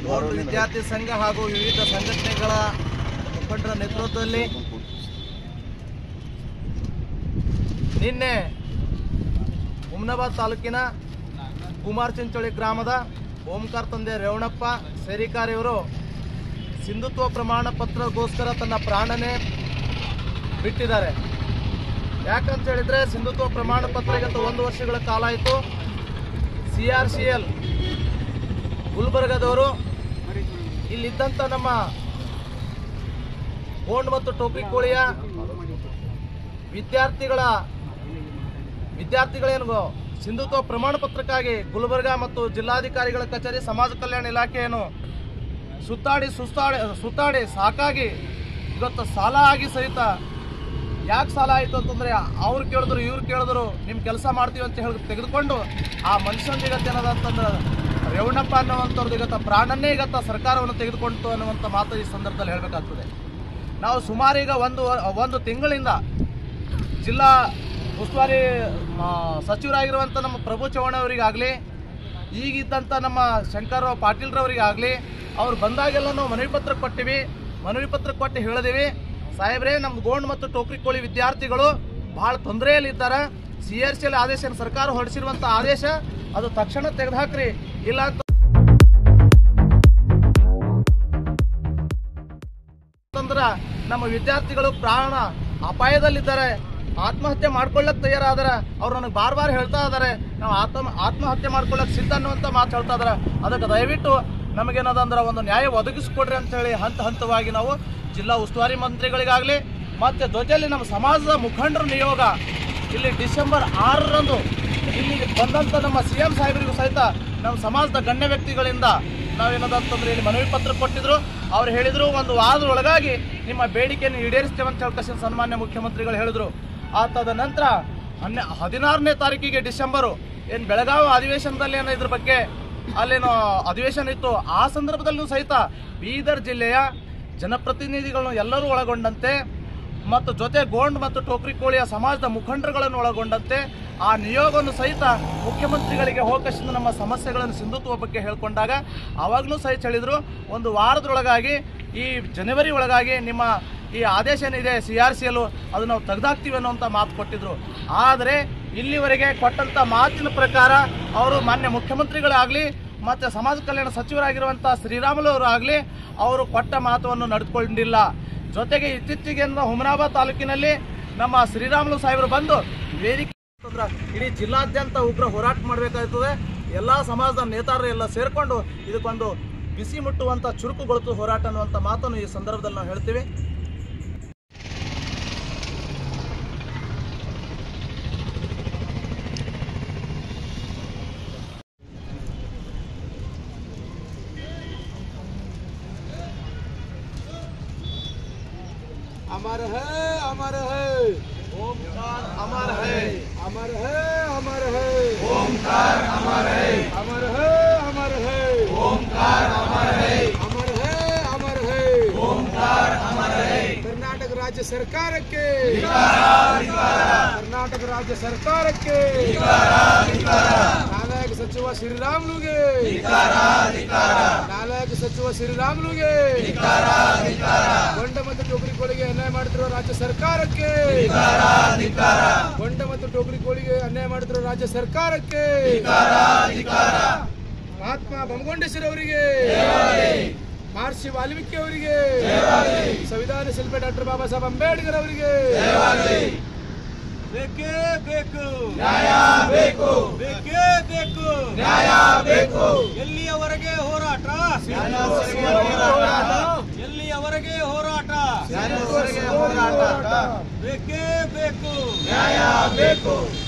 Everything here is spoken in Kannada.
ಗೋಲ್ಡ್ ವಿದ್ಯಾರ್ಥಿ ಸಂಘ ಹಾಗೂ ವಿವಿಧ ಸಂಘಟನೆಗಳ ಮುಖಂಡರ ನೇತೃತ್ವದಲ್ಲಿ ನಿನ್ನೆ ಹುಮ್ನಾಬಾದ್ ತಾಲೂಕಿನ ಕುಮಾರ್ ಚಿಂಚೋಳಿ ಗ್ರಾಮದ ಓಂಕಾರ್ ತಂದೆ ರೇವಣಪ್ಪ ಸೇರಿಕಾರ್ ಇವರು ಸಿಂಧುತ್ವ ಪ್ರಮಾಣ ಪತ್ರಗೋಸ್ಕರ ತನ್ನ ಪ್ರಾಣನೇ ಬಿಟ್ಟಿದ್ದಾರೆ ಯಾಕಂತ ಹೇಳಿದ್ರೆ ಸಿಂಧುತ್ವ ಪ್ರಮಾಣ ಪತ್ರ ಇವತ್ತು ಒಂದು ವರ್ಷಗಳ ಕಾಲ ಆಯಿತು ಸಿ ಆರ್ ಸಿ ಎಲ್ ಗುಲ್ಬರ್ಗದವರು ಇಲ್ಲಿದ್ದಂಥ ನಮ್ಮ ಗೋಂಡ್ ಮತ್ತು ಟೋಪಿ ಕೋಳಿಯ ವಿದ್ಯಾರ್ಥಿಗಳ ವಿದ್ಯಾರ್ಥಿಗಳೇನು ಸಿಂಧುತ್ವ ಪ್ರಮಾಣ ಪತ್ರಕ್ಕಾಗಿ ಗುಲ್ಬರ್ಗ ಮತ್ತು ಜಿಲ್ಲಾಧಿಕಾರಿಗಳ ಕಚೇರಿ ಸಮಾಜ ಕಲ್ಯಾಣ ಇಲಾಖೆಯನ್ನು ಸುತ್ತಾಡಿ ಸುತ್ತಾಡಿ ಸುತ್ತಾಡಿ ಸಾಕಾಗಿ ಇವತ್ತು ಸಾಲ ಆಗಿ ಸಹಿತ ಯಾಕೆ ಸಾಲ ಆಯಿತು ಅಂತಂದ್ರೆ ಅವ್ರು ಕೇಳಿದ್ರು ಇವ್ರು ಕೇಳಿದ್ರು ನಿಮ್ಮ ಕೆಲಸ ಮಾಡ್ತೀವಿ ಅಂತ ಹೇಳಿ ತೆಗೆದುಕೊಂಡು ಆ ಮನುಷ್ಯನ ಜಗತ್ತು ಏನದ ಅಂತಂದ್ರೆ ರೇವಣ್ಣಪ್ಪ ಅನ್ನುವಂಥವ್ರದ್ದು ಇವತ್ತು ಪ್ರಾಣನ್ನೇ ಇವತ್ತು ಸರ್ಕಾರವನ್ನು ತೆಗೆದುಕೊಂಡು ಅನ್ನುವಂಥ ಮಾತು ಈ ಸಂದರ್ಭದಲ್ಲಿ ಹೇಳಬೇಕಾಗ್ತದೆ ನಾವು ಸುಮಾರು ಈಗ ಒಂದು ಒಂದು ತಿಂಗಳಿಂದ ಜಿಲ್ಲಾ ಉಸ್ತುವಾರಿ ಆ, ಸಚಿವರಾಗಿರುವಂಥ ನಮ್ಮ ಪ್ರಭು ಚವ್ಹಾಣ್ ಅವರಿಗಾಗಲಿ ಈಗಿದ್ದಂಥ ನಮ್ಮ ಶಂಕರ ಪಾಟೀಲ್ರವರಿಗಾಗಲಿ ಅವ್ರು ಬಂದಾಗೆಲ್ಲ ನಾವು ಮನವಿ ಪತ್ರ ಕೊಟ್ಟಿವಿ ಮನವಿ ಪತ್ರ ಕೊಟ್ಟು ಹೇಳಿದೀವಿ ಸಾಹೇಬ್ರೆ ನಮ್ಮ ಗೋಂಡ್ ಮತ್ತು ಟೋಕ್ರಿ ಕೋಳಿ ವಿದ್ಯಾರ್ಥಿಗಳು ಭಾಳ ತೊಂದರೆಯಲ್ಲಿದ್ದಾರೆ ಸಿ ಆರ್ ಸಿ ಎಲ್ ಆದೇಶ ಸರ್ಕಾರ ಹೊರಡಿಸಿರುವಂಥ ಆದೇಶ ಅದು ತಕ್ಷಣ ತೆಗೆದುಹಾಕ್ರಿ ಇಲ್ಲ ಅಂತ ಅಂತಂದ್ರ ನಮ್ಮ ವಿದ್ಯಾರ್ಥಿಗಳು ಪ್ರಾಣ ಅಪಾಯದಲ್ಲಿದ್ದಾರೆ ಆತ್ಮಹತ್ಯೆ ಮಾಡ್ಕೊಳ್ಳಕ್ ತಯಾರಾದಾರ ಅವ್ರು ನನಗೆ ಬಾರ್ ಬಾರ್ ಹೇಳ್ತಾ ಇದಾರೆ ನಾವು ಆತ್ಮ ಆತ್ಮಹತ್ಯೆ ಮಾಡ್ಕೊಳ್ಳಕ್ ಸಿದ್ಧ ಅನ್ನುವಂತ ಮಾತು ಹೇಳ್ತಾ ಇದಾರೆ ಅದಕ್ಕೆ ದಯವಿಟ್ಟು ನಮಗೇನದ ಅಂದ್ರೆ ಒಂದು ನ್ಯಾಯ ಒದಗಿಸ್ಕೊಡ್ರಿ ಅಂತ ಹೇಳಿ ಹಂತ ಹಂತವಾಗಿ ನಾವು ಜಿಲ್ಲಾ ಉಸ್ತುವಾರಿ ಮಂತ್ರಿಗಳಿಗಾಗಲಿ ಮತ್ತೆ ಜೊತೆಯಲ್ಲಿ ನಮ್ಮ ಸಮಾಜದ ಮುಖಂಡರ ನಿಯೋಗ ಇಲ್ಲಿ ಡಿಸೆಂಬರ್ ಆರರಂದು ಇಲ್ಲಿ ಬಂದಂತ ನಮ್ಮ ಸಿ ಎಂ ಸಾಹೇಬರಿಗೂ ಸಹಿತ ನಮ್ಮ ಸಮಾಜದ ಗಣ್ಯ ವ್ಯಕ್ತಿಗಳಿಂದ ನಾವೇನದಂತಂದ್ರೆ ಇಲ್ಲಿ ಮನವಿ ಪತ್ರ ಕೊಟ್ಟಿದ್ರು ಅವ್ರು ಹೇಳಿದ್ರು ಒಂದು ವಾರದ ಒಳಗಾಗಿ ನಿಮ್ಮ ಬೇಡಿಕೆಯನ್ನು ಈಡೇರಿಸ್ತೇವೆ ಅಂತ ಹೇಳ್ಕೇಸಿ ಸನ್ಮಾನ್ಯ ಮುಖ್ಯಮಂತ್ರಿಗಳು ಹೇಳಿದ್ರು ಆ ತದ ನಂತರ ಹನ್ನೆ ಹದಿನಾರನೇ ತಾರೀಕಿಗೆ ಡಿಸೆಂಬರು ಏನು ಬೆಳಗಾವಿ ಅಧಿವೇಶನದಲ್ಲಿ ಏನೋ ಇದ್ರ ಬಗ್ಗೆ ಅಲ್ಲೇನೋ ಅಧಿವೇಶನ ಇತ್ತು ಆ ಸಂದರ್ಭದಲ್ಲೂ ಸಹಿತ ಬೀದರ್ ಜಿಲ್ಲೆಯ ಜನಪ್ರತಿನಿಧಿಗಳನ್ನು ಎಲ್ಲರೂ ಒಳಗೊಂಡಂತೆ ಮತ್ತು ಜೊತೆ ಗೋಂಡ್ ಮತ್ತು ಟೋಕ್ರಿ ಕೋಳಿಯ ಸಮಾಜದ ಮುಖಂಡರುಗಳನ್ನು ಒಳಗೊಂಡಂತೆ ಆ ನಿಯೋಗವನ್ನು ಸಹಿತ ಮುಖ್ಯಮಂತ್ರಿಗಳಿಗೆ ಹೋಗಸಿದ ನಮ್ಮ ಸಮಸ್ಯೆಗಳನ್ನು ಸಿಂಧುತ್ವ ಬಗ್ಗೆ ಹೇಳ್ಕೊಂಡಾಗ ಅವಾಗಲೂ ಸಹಿತ ಹೇಳಿದರು ಒಂದು ವಾರದೊಳಗಾಗಿ ಈ ಜನವರಿ ಒಳಗಾಗಿ ನಿಮ್ಮ ಈ ಆದೇಶ ಏನಿದೆ ಸಿ ಆರ್ ಸಿ ಎಲ್ ಅದು ನಾವು ತೆಗೆದಾಕ್ತೀವಿ ಅನ್ನುವಂಥ ಮಾತು ಕೊಟ್ಟಿದ್ರು ಆದರೆ ಇಲ್ಲಿವರೆಗೆ ಕೊಟ್ಟಂಥ ಮಾತಿನ ಪ್ರಕಾರ ಅವರು ಮಾನ್ಯ ಮುಖ್ಯಮಂತ್ರಿಗಳಾಗಲಿ ಮತ್ತು ಸಮಾಜ ಕಲ್ಯಾಣ ಸಚಿವರಾಗಿರುವಂಥ ಶ್ರೀರಾಮುಲು ಅವರು ಆಗಲಿ ಅವರು ಕೊಟ್ಟ ಮಾತನ್ನು ನಡೆದುಕೊಂಡಿಲ್ಲ ಜೊತೆಗೆ ಇತ್ತೀಚೆಗೆ ನಮ್ಮ ಹುಮನಾಬಾದ್ ತಾಲೂಕಿನಲ್ಲಿ ನಮ್ಮ ಶ್ರೀರಾಮುಲು ಸಾಹೇಬರು ಬಂದು ವೇದಿಕೆ ಅಂತಂದ್ರೆ ಇಡೀ ಜಿಲ್ಲಾದ್ಯಂತ ಉಗ್ರ ಹೋರಾಟ ಮಾಡಬೇಕಾಗ್ತದೆ ಎಲ್ಲ ಸಮಾಜದ ನೇತಾರರು ಎಲ್ಲ ಸೇರಿಕೊಂಡು ಇದಕ್ಕೊಂದು ಬಿಸಿ ಮುಟ್ಟುವಂಥ ಚುರುಕುಗೊಳಿತು ಹೋರಾಟ ಅನ್ನುವಂಥ ಮಾತನ್ನು ಈ ಸಂದರ್ಭದಲ್ಲಿ ನಾವು ಹೇಳ್ತೀವಿ अमर है अमर है ಓಂಕಾರ ಅಮರ ಹೈ अमर है अमर है ಓಂಕಾರ ಅಮರ ಹೈ अमर है अमर है ಓಂಕಾರ ಅಮರ ಹೈ अमर है अमर है ಓಂಕಾರ ಅಮರ ಹೈ कर्नाटक राज्य सरकार के कर्नाटಕ ರಾಜ್ಯ ಸರ್ಕಾರಕ್ಕೆ ನಾಲಾಯಕ ಸಚಿವ ಶ್ರೀರಾಮ್ಲುಗೆ ನಾಲಾಯಕ ಸಚಿವ ಶ್ರೀರಾಮ್ಲುಗೆ ಗೊಂಡ ಮತ್ತು ಟೋಕರಿ ಕೋಳಿಗೆ ಅನ್ಯಾಯ ಮಾಡುತ್ತಿರುವ ರಾಜ್ಯ ಸರ್ಕಾರಕ್ಕೆ ಗೊಂಡ ಮತ್ತು ಟೋಕರಿ ಕೋಳಿಗೆ ಅನ್ಯಾಯ ಮಾಡುತ್ತಿರುವ ರಾಜ್ಯ ಸರ್ಕಾರಕ್ಕೆ ಮಹಾತ್ಮ ಬಮಗೊಂಡೇಶ್ವರ ಅವರಿಗೆ ಮಹರ್ಷಿ ವಾಲ್ಮೀಕಿ ಅವರಿಗೆ ಸಂವಿಧಾನ ಶಿಲ್ಪಿ ಡಾಕ್ಟರ್ ಬಾಬಾ ಸಾಹೇಬ್ ಅಂಬೇಡ್ಕರ್ ಅವರಿಗೆ ಬೇಕೇ ಬೇಕು ನ್ಯಾಯ ಬೇಕು ಬೇಕೇ ಬೇಕು ನ್ಯಾಯ ಬೇಕು ಎಲ್ಲಿಯವರೆಗೆ ಹೋರಾಟ ಎಲ್ಲಿಯವರೆಗೆ ಹೋರಾಟ ನ್ಯಾಯವರೆಗೆ ಹೋರಾಟ ಬೇಕೇ ಬೇಕು ನ್ಯಾಯ ಬೇಕು